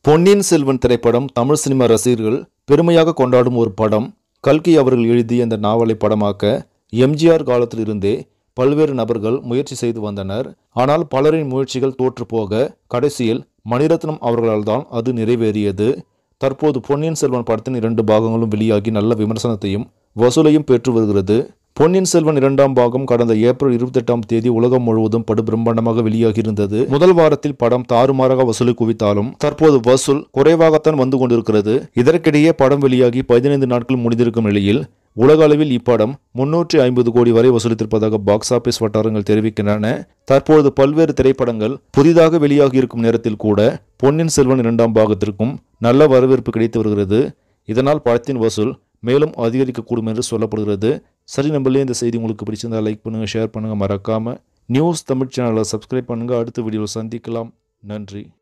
பொன்னியின் செல்வன் திரைப்படம் தமிழ் சினிமா ரசிகர்கள் பெருமையாக கொண்டாடும் ஒரு படம் கல்கி அவர்கள் எழுதிய இந்த நாவலை படமாக்க எம்ஜிஆர் காலத்திலிருந்தே பல்வேறு நபர்கள் முயற்சி செய்து வந்தனர் ஆனால் பலரின் முயற்சிகள் தோற்றுப்போக கடைசியில் மணிரத்னம் அவர்களால் தான் அது நிறைவேறியது தற்போது பொன்னியின் செல்வன் படத்தின் இரண்டு பாகங்களும் வெளியாகி நல்ல விமர்சனத்தையும் வசூலையும் பெற்று வருகிறது பொன்னியின் செல்வன் இரண்டாம் பாகம் கடந்த ஏப்ரல் இருபத்தெட்டாம் தேதி உலகம் முழுவதும் படு பிரம்மாண்டமாக வெளியாகியிருந்தது முதல் வாரத்தில் படம் தாறுமாறாக வசூலை குவித்தாலும் தற்போது வசூல் குறைவாகத்தான் வந்து கொண்டிருக்கிறது இதற்கிடையே படம் வெளியாகி பதினைந்து நாட்கள் முடிந்திருக்கும் நிலையில் உலக அளவில் இப்படம் முன்னூற்றி ஐம்பது கோடி வரை வசூலித்திருப்பதாக பாக்ஸ் ஆபீஸ் வட்டாரங்கள் தெரிவிக்கின்றன தற்போது பல்வேறு திரைப்படங்கள் புதிதாக வெளியாகி இருக்கும் நேரத்தில் கூட பொன்னியின் செல்வன் இரண்டாம் பாகத்திற்கும் நல்ல வரவேற்பு கிடைத்து வருகிறது இதனால் படத்தின் வசூல் மேலும் அதிகரிக்கக்கூடும் என்று சொல்லப்படுகிறது சரி நம்மளே இந்த செய்தி உங்களுக்கு பிடிச்சிருந்தா லைக் பண்ணுங்கள் ஷேர் பண்ணுங்கள் மறக்காமல் நியூஸ் தமிழ் சேனலை சப்ஸ்கிரைப் பண்ணுங்கள் அடுத்த வீடியோவில் சந்திக்கலாம் நன்றி